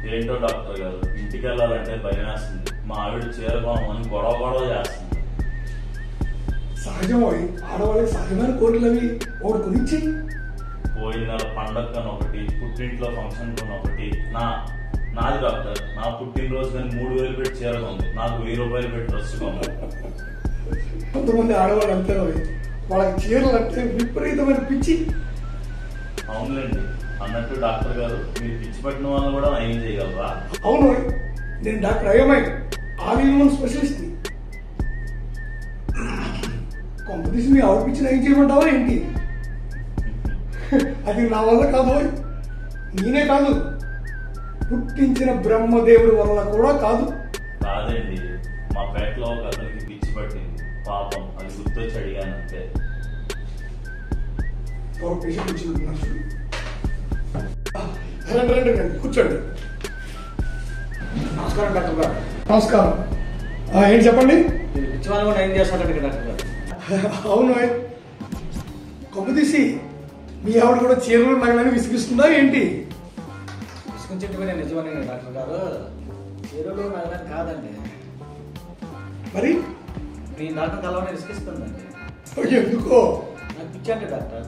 ఏంటో డాక్టర్ గారు ఇంటికి వెళ్ళాలంటే భయం వేస్తుంది మా ఆవిడ చేరుకోమని గొడవ గొడవ చేస్తుంది సహజం అవి ఆడవాళ్ళకి సహజమైన కోరికలు అవి ఒకటి కొనిచ్చి పోయిన నెల పండగ ఒకటి పుట్టింట్లో ఫంక్షన్ ఒకటి నా నాది డాక్టర్ నా పుట్టినరోజు కానీ మూడు వేలు పెట్టి చీర ఉంది నాకు వెయ్యి రూపాయలు పెట్టి డ్రెస్ కొన్నాను కొంతమంది ఆడవాళ్ళు అంతే అవి వాళ్ళకి చీరలు అంటే విపరీతమైన పిచ్చి అవునులేండి అన్నట్టు డాక్టర్ గారు మీరు పిచ్చి పట్టిన వాళ్ళని కూడా నయం చేయగలరా అవును ఓయ్. నేను డాక్టర్ అయ్యమై ఆల్ ఇన్ వన్ స్పెషలిస్ట్ని కొంపదీసి మీ ఆవిడ పిచ్చి ఏం చేయమంటావా ఏంటి అది నా వల్ల కాదు ఓయ్. నేనే కాదు పుట్టించిన బ్రహ్మదేవుడి వల్ల కూడా కాదు కాదండి మా పేటలో ఒక అతనికి పిచ్చి పట్టింది పాపం అది గుర్తొచ్చి అడిగాను అంతే ఒక పేషెంట్ వచ్చినట్టున్నారు చూడు. రండి రండి రండి కూర్చోండి నమస్కారం డాక్టర్ గారు నమస్కారం ఆ, ఏంటి చెప్పండి మీరు పిచ్చివాళ్ళు కూడా ఏం చేస్తారంటే డాక్టర్ గారు అవును ఓయ్. కొంపదీసి మీ ఆవిడ కూడా చీరలు నగలని విసిగిస్తుందా ఏంటి విసుకుంటే నిజమని డాక్టర్ గారు చీరలు నగలని కాదండి మరి మీ డాక్టర్ కలవని విసిగిస్తుందండి ఎందుకో నాకు పిచ్చి అంటే డాక్టర్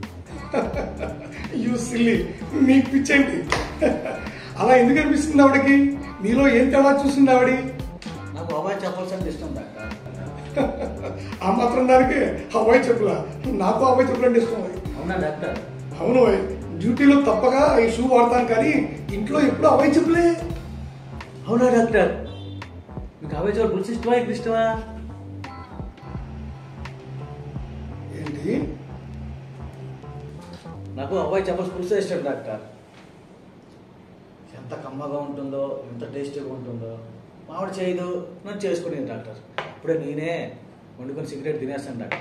యూ సిల్లి మీకు పిచ్చేంటి అలా ఎందుకు అనిపిస్తుంది ఆవిడకి మీలో ఏం తేడా చూసింది ఆవిడ నాకు అబ్బాయి చెప్పాల్సింది ఇష్టం డాక్టర్ ఆ మాత్రం దానికి అబ్బాయి చెప్పులా నాకు అబ్బాయి చెప్పులు అంటే ఇష్టం ఓయ్. అవునా డాక్టర్ అవును ఓయ్. డ్యూటీలో తప్పగా ఈ షూ వాడతాను కానీ ఇంట్లో ఎప్పుడు అబ్బాయి చెప్పులే అవునా డాక్టర్ మీకు అబ్బాయి చెప్పాలి బుల్స్ ఇష్టమా ఇక్కడ ఇష్టమా ఏంటి నాకు అబ్బాయి చెప్పాల్సి పులుసే ఇష్టం డాక్టర్ ఎంత కమ్మగా ఉంటుందో ఎంత టేస్టీగా ఉంటుందో మామిడి చేయదు నన్ను చేసుకునేది డాక్టర్ ఇప్పుడే నేనే వండుకొని సిగరెట్ తినేస్తాను doctor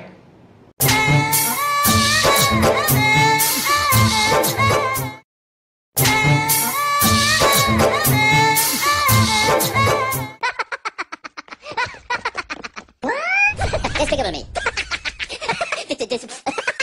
Just take it on me. Just- just-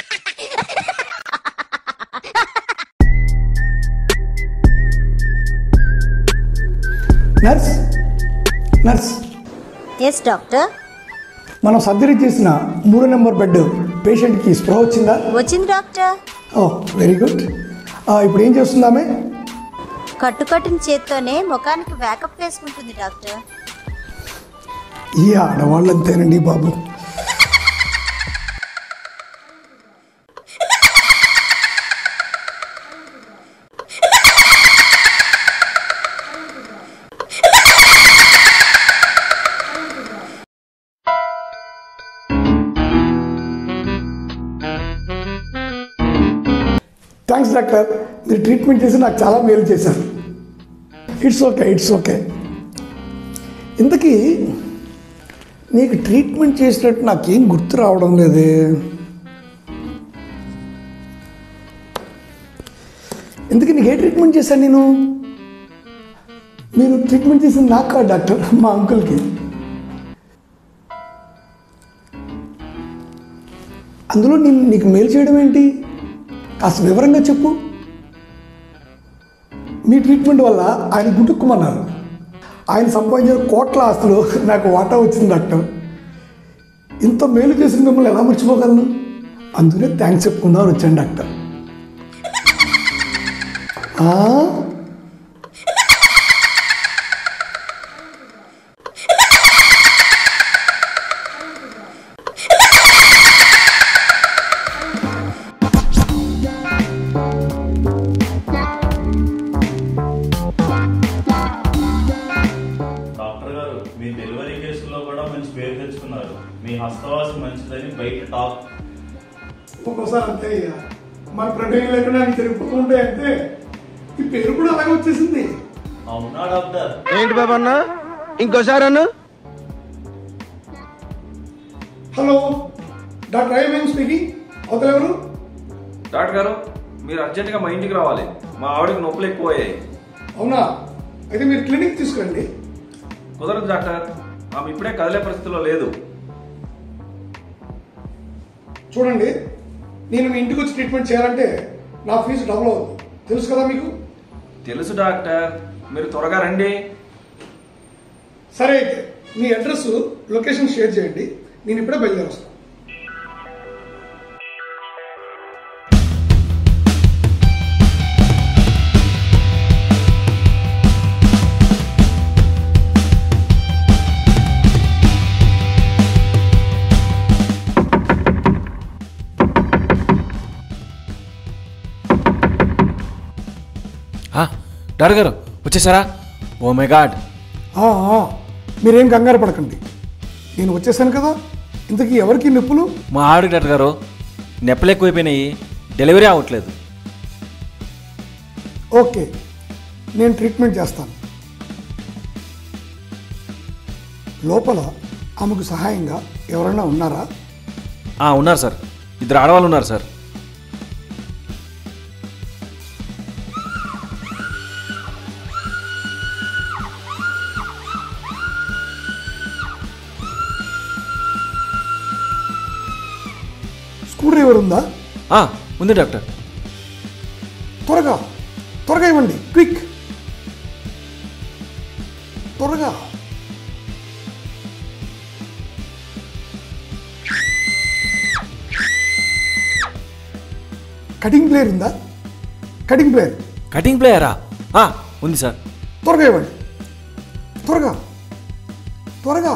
nurse nurse yes doctor మనం సర్జరీ చేసిన మూడో నెంబర్ బెడ్ పేషెంట్కి స్పృహ వచ్చిందా వచ్చింది డాక్టర్ ఓ వెరీ గుడ్ ఇప్పుడు ఏం చేస్తుందామే కట్టుకట్టిన చేత్తోనే ముఖానికి వేకప్ వేసుకుంటుంది డాక్టర్ ఈ ఆడవాళ్ళంతేనండి బాబు థ్యాంక్స్ డాక్టర్ మీరు ట్రీట్మెంట్ చేసి నాకు చాలా మేలు చేశారు ఇట్స్ ఓకే ఇట్స్ ఓకే ఇంతకీ నీకు ట్రీట్మెంట్ చేసినట్టు నాకేం గుర్తు రావడం లేదే ఇంతకీ నీకు ఏ ట్రీట్మెంట్ చేశాను నేను మీరు ట్రీట్మెంట్ చేసింది నాకు కాదు డాక్టర్ మా అంకుల్కి అందులో నేను నీకు మేలు చేయడం ఏంటి కాస్త వివరంగా చెప్పు మీ ట్రీట్మెంట్ వల్ల ఆయన గుట్టుక్కుమన్నారు ఆయన సంపాదించిన కోట్ల ఆస్తులు నాకు వాటా వచ్చింది డాక్టర్ ఇంత మేలు చేసిన మిమ్మల్ని ఎలా మర్చిపోగలను అందుకే థ్యాంక్స్ చెప్పుకుందామని వచ్చాను డాక్టర్ ఆ? డాక్టర్ గారు మీ డెలివరీ కేసుల్లో కూడా మంచి పేరు తెచ్చుకున్నారు మీ హస్తవాసం మంచిదని బయట టాక్ ఒక్కోసారి అంతే అయ్యా మన ప్రమేయం లేకుండా ఆయన తిరిగిపోతూ ఉంటే అంతే ఈ పేరు కూడా అలాగే వచ్చేసింది అవునా డాక్టర్ ఏంటి బాబు అన్న ఇంకోసారి అన్న హలో డాక్టర్ ఐఎంఎం స్పీకింగ్ అవతల ఎవరు డాక్టర్ గారు మీరు అర్జెంటుగా మా ఇంటికి రావాలి మా ఆవిడకి నొప్పులు ఎక్కువయ్యాయి అవునా అయితే మీరు క్లినిక్ తీసుకురండి కుదరదు డాక్టర్ ఆమె ఇప్పుడే కదిలే పరిస్థితిలో లేదు చూడండి నేను మీ ఇంటికి వచ్చి ట్రీట్మెంట్ చేయాలంటే నా ఫీజు డబుల్ అవుతుంది తెలుసు కదా మీకు తెలుసు డాక్టర్ మీరు త్వరగా రండి సరే అయితే మీ అడ్రస్ లొకేషన్ షేర్ చేయండి నేను ఇప్పుడే బయలుదేరి వస్తాను ఆ, డాక్టర్ గారు వచ్చేసారా ఓ మై గాడ్ ఆ, ఆ, మీరేం కంగారు పడకండి నేను వచ్చేసాను కదా ఇంతకీ ఎవరికి నొప్పులు మా ఆవిడ డాక్టర్ గారు నెప్పలు ఎక్కువైపోయినాయి డెలివరీ అవ్వట్లేదు ఓకే నేను ట్రీట్మెంట్ చేస్తాను లోపల ఆమెకు సహాయంగా ఎవరైనా ఉన్నారా ఆ, ఉన్నారు సార్ ఇద్దరు ఆడవాళ్ళు ఉన్నారు సార్ స్క్రూ డ్రైవర్ ఉందా ఆ, ఉంది డాక్టర్ త్వరగా త్వరగా ఇవ్వండి క్విక్ త్వరగా కటింగ్ ప్లేయర్ ఉందా కటింగ్ ప్లేయర్ కటింగ్ ప్లేయరా ఆ, ఉంది సార్ త్వరగా ఇవ్వండి త్వరగా త్వరగా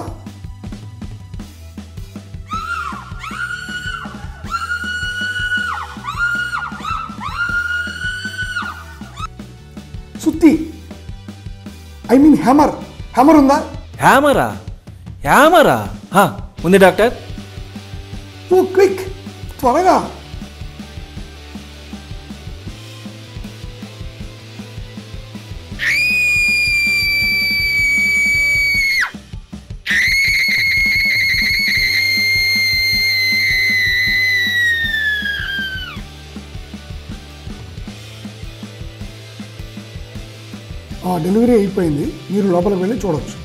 సుత్తి ఐ మీన్ హ్యామర్ హ్యామర్ ఉందా హ్యామరా హ్యామరా ఆ, ఉంది డాక్టర్ ఓ క్విక్ త్వరగా ఆ డెలివరీ అయిపోయింది మీరు లోపలికి వెళ్ళి చూడవచ్చు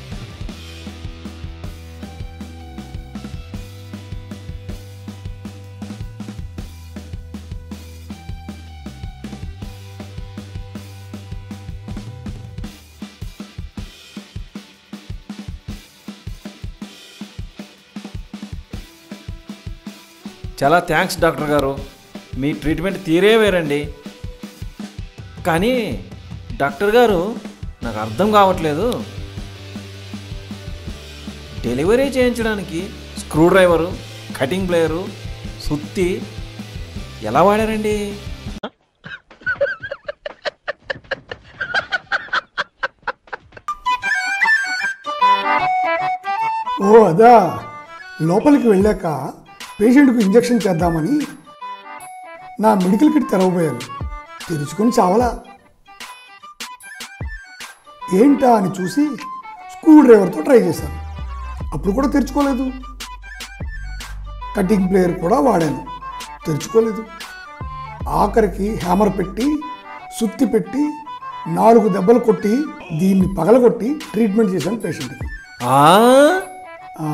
చాలా థ్యాంక్స్ డాక్టర్ గారు మీ ట్రీట్మెంట్ తీరే వేరండి కానీ డాక్టర్ గారు నాకు అర్థం కావట్లేదు డెలివరీ చేయించడానికి స్క్రూ డ్రైవరు కటింగ్ ప్లేయరు సుత్తి ఎలా వాడారండి ఓ అదా లోపలికి వెళ్ళాక పేషెంట్కు ఇంజెక్షన్ చేద్దామని నా మెడికల్ కిట్ తెరవబోయాను తెరుచుకొని చావలా ఏంటా అని చూసి స్క్రూ డ్రైవర్తో ట్రై చేశాను అప్పుడు కూడా తెరుచుకోలేదు కటింగ్ ప్లేయర్ కూడా వాడాను తెరుచుకోలేదు ఆఖరికి హ్యామర్ పెట్టి సుత్తి పెట్టి నాలుగు దెబ్బలు కొట్టి దీన్ని పగలగొట్టి ట్రీట్మెంట్ చేశాను పేషెంట్కి ఆ? ఆ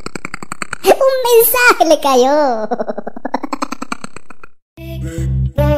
Un mensaje le cayó.